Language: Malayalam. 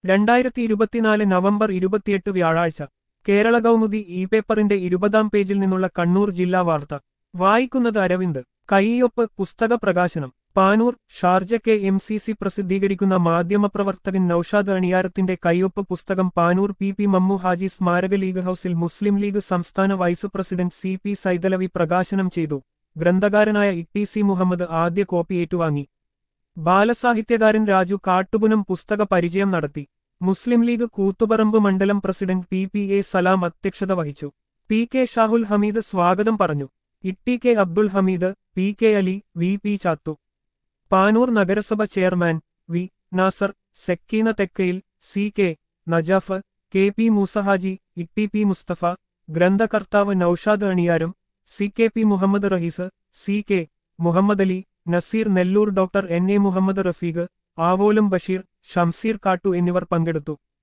രണ്ടായിരത്തി ഇരുപത്തിനാല് നവംബർ ഇരുപത്തിയെട്ട് വ്യാഴാഴ്ച കേരള കൗമുദി ഇ പേപ്പറിന്റെ ഇരുപതാം പേജിൽ നിന്നുള്ള കണ്ണൂർ ജില്ലാ വാർത്ത വായിക്കുന്നത് അരവിന്ദ് കൈയൊപ്പ് പുസ്തക പ്രകാശനം Panoor Sharjah K M C C പ്രസിദ്ധീകരിക്കുന്ന മാധ്യമപ്രവർത്തകൻ നൌഷാദ് അണിയാരത്തിന്റെ കൈയൊപ്പ് പുസ്തകം പാനൂർ പി പി മമ്മു ഹാജി സ്മാരക ലീഗ് ഹൌസിൽ മുസ്ലിം ലീഗ് സംസ്ഥാന vice president C P Saithalavi പ്രകാശനം ചെയ്തു ഗ്രന്ഥകാരനായ ഇ സി മുഹമ്മദ് ആദ്യ കോപ്പി ഏറ്റുവാങ്ങി ബാലസാഹിത്യകാരൻ രാജു കാട്ടുപുനം പുസ്തക പരിചയം നടത്തി മുസ്ലിം ലീഗ് കൂത്തുപറമ്പ് മണ്ഡലം president P P A Salam അധ്യക്ഷത വഹിച്ചു പി കെ ഷാഹുൽ ഹമീദ് സ്വാഗതം പറഞ്ഞു Itti K Abdul Hameed P K Ali V P Chathu Panoor നഗരസഭ chairman V Nasar Sekeena Thekkayil C K Najaf K P Moosahaji Itti P Musthafa ഗ്രന്ഥകർത്താവ് നൌഷാദ് അണിയാരും C K P Muhammad Rahees C K Muhammad Ali Naseer Nellur doctor N A Muhammad Rafeeq ആവോലും ബഷീർ ഷംസീർ കാട്ടു എന്നിവർ പങ്കെടുത്തു